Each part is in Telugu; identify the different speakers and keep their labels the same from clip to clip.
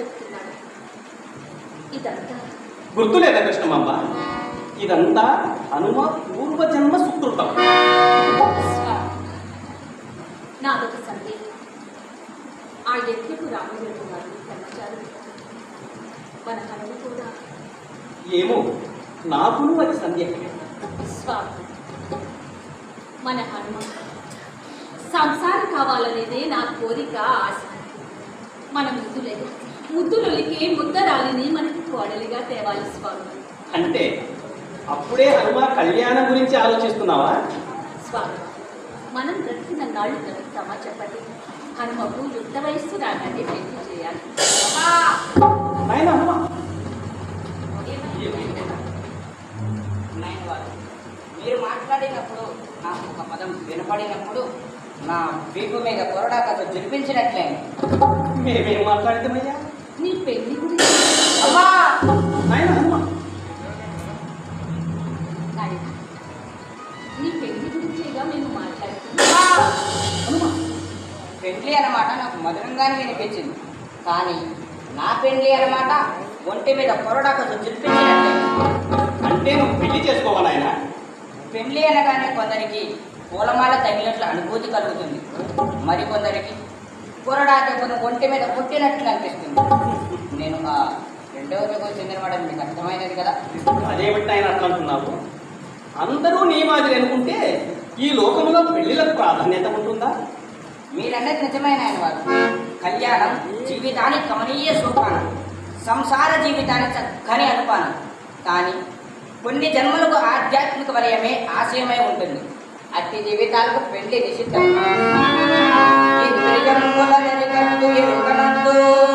Speaker 1: చెప్తున్నాడు ఇదంతా
Speaker 2: గుర్తులేదా కృష్ణమాంబ ఇదంతా హనుమ పూర్వజన్మ సుకృతం
Speaker 1: స్వామి నాదొక సందేహం ఆ యజ్ఞకు రామయ్యడు వారు బ్రహ్మచారులు మన హనుమ కూడా
Speaker 2: ఏమో నాకును అది సందేహమే
Speaker 1: స్వామి మన హనుమ సంసారం కావాలనేదే నా కోరిక ఆశ మన ముద్దులే ముద్దులొలికి ముద్దరాలిని మనకి కోడలిగా తేవాలి స్వామి
Speaker 2: అంటే అప్పుడే హనుమ కళ్యాణం గురించి ఆలోచిస్తున్నావా
Speaker 1: స్వామి మనం బ్రతికిన నాళ్ళు బ్రతుకుతామా చెప్పండి హనుమకు యుక్త వయస్సు రాగానే పెళ్లి చేయాలి
Speaker 2: నాయన హనుమ
Speaker 3: నాయన వారు మీరు మాట్లాడినప్పుడు నాకు ఒక పదం వినపడినప్పుడు నా వీపు మీద కొరడా కథ జరిపించినట్లే
Speaker 2: మేమేం మాట్లాడితేమయ్యా
Speaker 1: నీ పెళ్లి గురించి
Speaker 3: అమ్మా
Speaker 2: నాయన హనుమ
Speaker 1: నాయన నీ పెళ్లి గురించేగా మేము మాట్లాడుతున్నాం
Speaker 3: అమ్మా!
Speaker 2: హనుమ
Speaker 3: పెండ్లి అన్నమాట నాకు మధురంగానే వినిపించింది కానీ నా పెండ్లి అన్నమాట ఒంటి మీద కొరడా కథ జరిపించినట్లే
Speaker 2: అంటే నువ్వు పెళ్లి చేసుకోవా నాయన
Speaker 3: పెళ్లి అనగానే కొందరికి పూలమాల తగిలినట్లు అనుభూతి కలుగుతుంది మరికొందరికి కొరడా దెబ్బను ఒంటి మీద కొట్టినట్లు అనిపిస్తుంది నేను ఆ రెండవ యుగం చెందినవాడని మీకు అర్థమైనది కదా
Speaker 2: అదేమిటి నాయన అట్లా అంటున్నావు అందరూ నీ మాదిరి అనుకుంటే ఈ లోకంలో పెళ్లిలకు ప్రాధాన్యత ఉంటుందా
Speaker 3: మీరన్నది నిజమైన ఆయన వారు కళ్యాణం జీవితానికి కమనీయ సోపానం సంసార జీవితానికి చక్కని అనుపానం కానీ కొన్ని జన్మలకు ఆధ్యాత్మిక వలయమే ఆశయమై ఉంటుంది అట్టి జీవితాలకు పెళ్లి నిషిద్ధం ఇంద్రియముల నెరిగట్టు ఎరుగనందు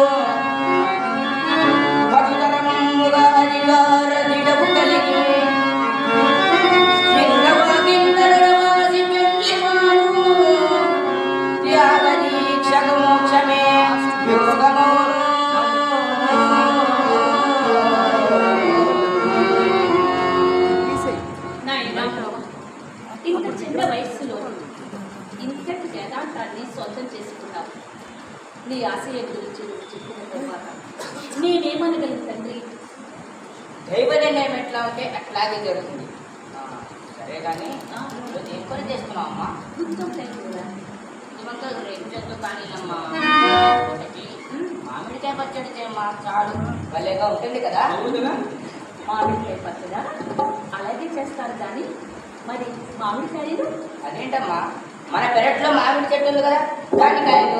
Speaker 3: మధురముగా అధికార దిడవు కలిగి లింగవాగిందరవాసి పెళ్లివాడు త్యాగ దీక్షక మోక్షమే
Speaker 1: నాయన ఇంత చిన్న వయస్సులో ఇంతటి వేదాంతాన్ని సొంతం చేసుకున్నావు నీ ఆశయం గురించి నువ్వు చెప్పిన తర్వాత నేనేమనగలను తండ్రి
Speaker 3: దైవ నిర్ణయం ఎట్లా ఉంటే అట్లాగే జరుగుతుంది ఆ, సరే కానీ ఈరోజు ఏం పని చేస్తున్నావు అమ్మా
Speaker 1: గుర్తుంటాయి కూడా
Speaker 3: ఇవంతా రేపు చేస్తూ కానీ అమ్మా ఒకటి మామిడికాయ పచ్చడి చేయమ్మా చాలు భలేగా ఉంటుంది కదా
Speaker 2: అవును కదా
Speaker 1: మామిడికాయ పచ్చడా అలాగే చేస్తారు కానీ మరి మామిడికాయలు
Speaker 3: అదేంటమ్మా మన పెరట్లో మామిడి చెట్టు ఉంది కదా దానికాయలు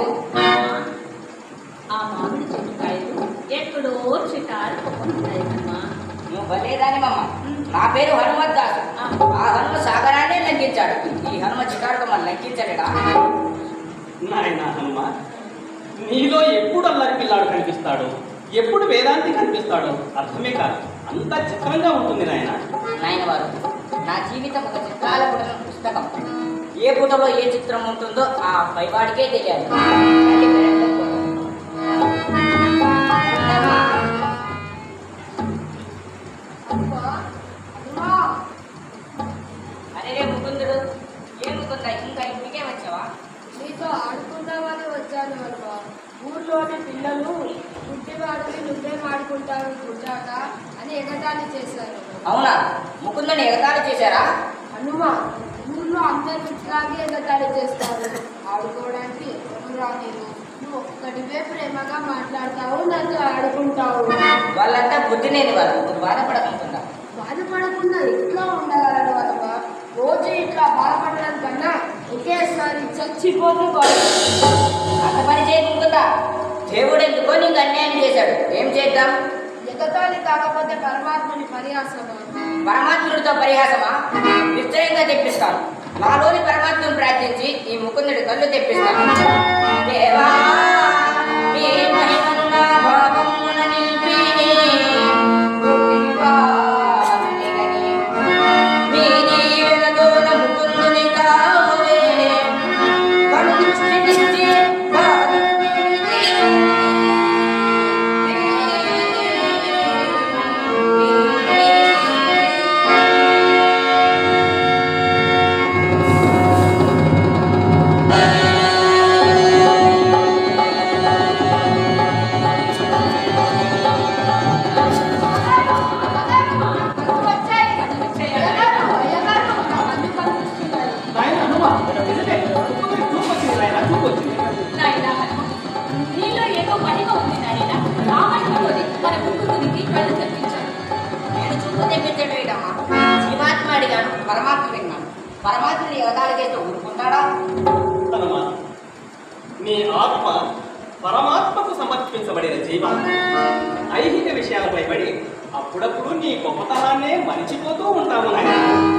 Speaker 1: ఆ మామిడి చెట్టు కాయలు ఎక్కడో చిటారు ఉంటాయమ్మా
Speaker 3: నువ్వు భలేదానివమ్మ నా పేరు హనుమత్ దాసు ఆ హనుమ సాగరాన్ని లంఘించాడు ఈ హనుమ చికారుకు మనం లంఘించలేడా
Speaker 2: నాయన హనుమ నీలో ఎప్పుడు అల్లరి పిల్లాడు కనిపిస్తాడు ఎప్పుడు వేదాంతి కనిపిస్తాడు అర్థమే కాదు అంత చిత్రంగా ఉంటుంది నాయన
Speaker 3: నాయన వారు నా జీవితం ఒక చిత్రాల పుటన పుస్తకం ఏ పుటలో ఏ చిత్రం ఉంటుందో ఆ పైవాడికే తెలియాలి రండి, పెరట్లోకి పోదాం. అరే రే ముకుందుడు ఏ ముకుందా ఇంకా ఇంటికే వచ్చావా
Speaker 4: నీతో ఆడుకుందామని వచ్చాను అనుకో ఊర్లోని పిల్లలు పుట్టివాడిని నువ్వే ఆడుకుంటావు పుట్టాక అని ఎగతాళి చేశారు
Speaker 3: అవునా ముకుందని ఎగతాళి చేశారా
Speaker 4: హనుమ ఊర్లో అందరు ఇట్లాగే ఎగతాళి చేస్తారు ఆడుకోవడానికి ఎవరు రానిరు నువ్వు ఒక్కడివే ప్రేమగా మాట్లాడతావు నాతో ఆడుకుంటావు
Speaker 3: వాళ్ళంతా బుద్ధి లేని వాళ్ళు నువ్వు బాధపడకుంటుందా
Speaker 4: బాధపడకుండా ఎట్లా ఉండగలడు అనమా రోజు ఇట్లా బాధపడడం కన్నా ఒకేసారి చచ్చిపోతే బాగుంటుంది
Speaker 3: అంత పని చేయకుంటుందా దేవుడు ఎందుకో నీకు అన్యాయం చేశాడు ఏం చేద్దాం
Speaker 4: ఎగతాళి కాకపోతే పరమాత్మని పరిహాసమా
Speaker 3: పరమాత్ముడితో పరిహాసమా నిశ్చయంగా తెప్పిస్తాను నాలోని పరమాత్మను ప్రార్థించి ఈ ముకుందుడి కళ్ళు తెప్పిస్తాను దేవా నీ మహిమను నా భావమున నిలిపి, రూపిపాలనిగని, నీ దీవెనతోన ముకుందుని కావే, కను దృష్టినిచ్చి
Speaker 4: ఆ
Speaker 3: తెప్పించటమేటమ్మా జీవాత్మ అడిగాను పరమాత్మ విన్నాను పరమాత్మని యోగాలు చేస్తే ఊరుకుంటాడా
Speaker 2: హనుమ నీ ఆత్మ పరమాత్మకు సమర్పించబడిన జీవాత్మ ఐహిక విషయాలపై పడి అప్పుడప్పుడు నీ గొప్పతనాన్నే మరిచిపోతూ ఉంటాము నాయన